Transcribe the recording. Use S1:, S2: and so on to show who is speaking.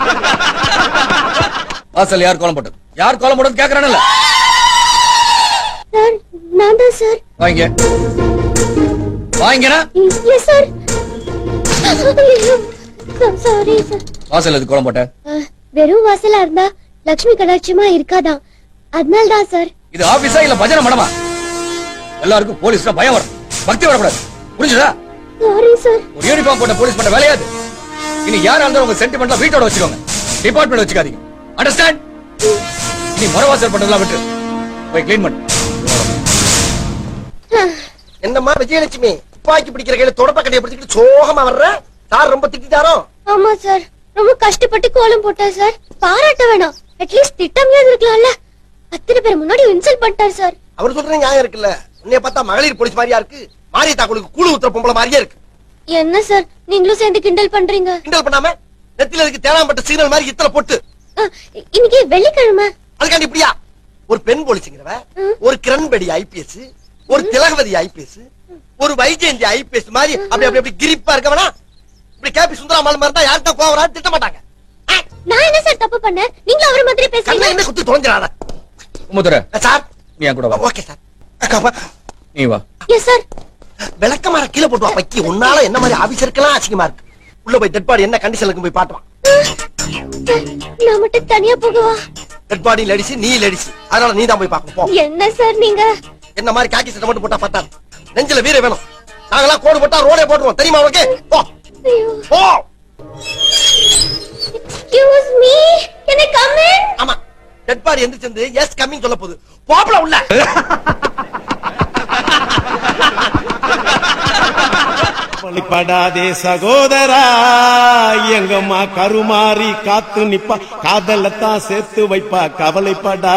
S1: வாசல் யார் கோலம் போட்டது யார் கோலம் போட்டது கேக்குறானல்ல
S2: சார் நான் தான் சார்
S1: வாங்க வாங்கினா
S2: எஸ் சார் சாரி சார்
S1: வாசல் எது கோலம் போட்ட
S2: அஹ், வெறும் வாசலா இருந்தா லக்ஷ்மி கடாட்சியமா இருக்காதான் அதனால தான் சார்
S1: இது ஆபீஸா இல்ல பஜனை மடமா எல்லாருக்கும் போலீஸ்னா பயம் வரும் பக்தி வரக்கூடாது புரிஞ்சுதா
S2: சாரி சார்
S1: ஒரு யூனிஃபார்ம் போட்ட போலீஸ் பண்ண வேலையாது இனி யாரா இருந்தாலும் உங்க சென்டிமெண்ட்ல வீட்டோட வச்சுக்கோங்க டிபார்ட்மெண்ட் வச்சுக்காதீங்க அண்டர்ஸ்டாண்ட் இனி முறவாசல் பண்றதெல்லாம் விட்டு போய் க்ளீன் பண்ணு
S3: என்னம்மா விஜயலட்சுமி துப்பாக்கி பிடிக்கிற கையில தொடப்ப கடையை பிடிச்சிட்டு சோகமா வர்ற சார் ரொம்ப திட்டாரோ
S2: ஆமா சார் ரொம்ப கஷ்டப்பட்டு கோலம் போட்டார் சார் பாராட்ட வேணாம் அட்லீஸ்ட் திட்டமையாவது இருக்கலாம்ல அத்தனை பேர் முன்னாடி இன்சல்ட் பண்ணிட்டார் சார்
S3: அவர் சொல்ற நியாயம் இருக்குல்ல உன்னைய பார்த்தா மகளிர் போலீஸ் மாதிரியா இருக்கு மாரிய தாக்குளுக்கு கூழு ஊத்துற பொம்பளை மாதிரியே இருக்கு
S2: என்ன சார் நீங்களும் சேர்ந்து கிண்டல் பண்றீங்க
S3: கிண்டல் பண்ணாம நெத்தில இருக்கு தேனாம்பட்ட சிக்னல் மாதிரி இத்தனை பொட்டு
S2: அஹ், இன்னைக்கு வெள்ளிக்கிழமை
S3: அதுக்காண்டி இப்படியா ஒரு பெண் போலீஸுங்கிறவ
S2: ம்.
S3: ஒரு கிரண்பேடி ஐபிஎஸ் ஒரு திலகவதி ஐபிஎஸ் ஒரு வைஜெயந்தி ஐபிஎஸ் மாதிரி அப்படி அப்படி அப்படி கிரிப்பா இருக்கவனா இப்படி கேபி சுந்தராமல் இருந்தா யார்கிட்ட கோவரா திட்ட மாட்டாங்க ஆ,
S2: நான் என்ன சார் தப்பு பண்ணேன் நீங்களும் அவரை மாதிரி
S3: கண்ணை
S2: பேசுறீங்க
S3: என்ன குத்து தொலைஞ்சிடாத
S1: உமுத்துற
S3: சார்
S1: நீ என் கூட வா
S3: ஓகே சார் அக்கா
S1: நீ வா
S2: எஸ் சார்
S3: விளக்கமார கீழே போட்டு வா பக்கி உன்னால என்ன மாதிரி ஆபீசருக்கெல்லாம் அசிங்கமா இருக்கு உள்ள போய் டெட் பாடி என்ன கண்டிஷன்ல இருக்கு போய் பாட்டுவான்
S2: நான் மட்டும் தனியா போகவா
S3: டெட் பாடி லேடிஸ் நீ லேடிஸ் அதனால நீ தான் போய் பார்க்கணும் போ
S2: என்ன சார் நீங்க
S3: என்ன மாதிரி காக்கி சட்டை மட்டும் போட்டா பத்தாது நெஞ்சில வீர வேணும் நாங்கெல்லாம் கோடு போட்டா ரோடே போட்டுருவோம் தெரியுமா உனக்கு போ
S2: ஐயோ
S3: போ
S2: excuse me can I come in
S3: ஆமா டெட் பாடி எந்திரிச்சு எஸ் கம்மிங் சொல்ல போகுது போப்பல உள்ள
S4: வழிபடாதே சகோதரா எங்கம்மா கருமாறி காத்து நிப்பா காதலத்தான் சேர்த்து வைப்பா கவலைப்படா